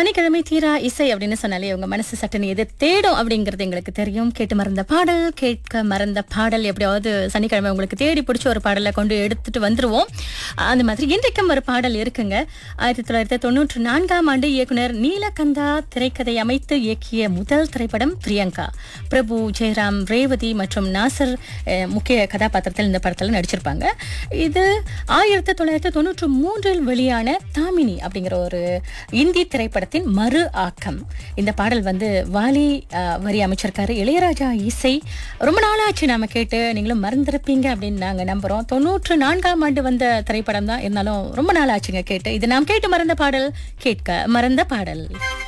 சனிக்கிழமை தீரா இசை அப்படின்னு சொன்னாலே உங்க மனசு சட்டுன்னு எது தேடும் அப்படிங்கிறது எங்களுக்கு தெரியும் கேட்டு மறந்த பாடல் கேட்க மறந்த பாடல் எப்படியாவது சனிக்கிழமை உங்களுக்கு தேடி பிடிச்ச ஒரு பாடலை கொண்டு எடுத்துட்டு வந்துருவோம் அந்த மாதிரி இன்றைக்கும் ஒரு பாடல் இருக்குங்க ஆயிரத்தி தொள்ளாயிரத்தி தொண்ணூற்றி நான்காம் ஆண்டு இயக்குனர் நீலகந்தா திரைக்கதை அமைத்து இயக்கிய முதல் திரைப்படம் பிரியங்கா பிரபு ஜெயராம் ரேவதி மற்றும் நாசர் அஹ், முக்கிய கதாபாத்திரத்தில் இந்த படத்தில் நடிச்சிருப்பாங்க இது ஆயிரத்தி தொள்ளாயிரத்தி தொண்ணூற்றி மூன்றில் வெளியான தாமினி அப்படிங்கிற ஒரு இந்தி திரைப்படத்தின் மறு ஆக்கம் இந்த பாடல் வந்து வாலி அஹ், வரி அமைச்சிருக்காரு இளையராஜா இசை ரொம்ப நாளாச்சு நாம கேட்டு நீங்களும் மறந்திருப்பீங்க அப்படின்னு நாங்க நம்புறோம் தொண்ணூற்று நான்காம் ஆண்டு வந்த திரைப்படம் தான் இருந்தாலும் ரொம்ப நாள் ஆச்சுங்க கேட்டு இது நாம் கேட்டு மறந்த பாடல் கேட்க மறந்த பாடல்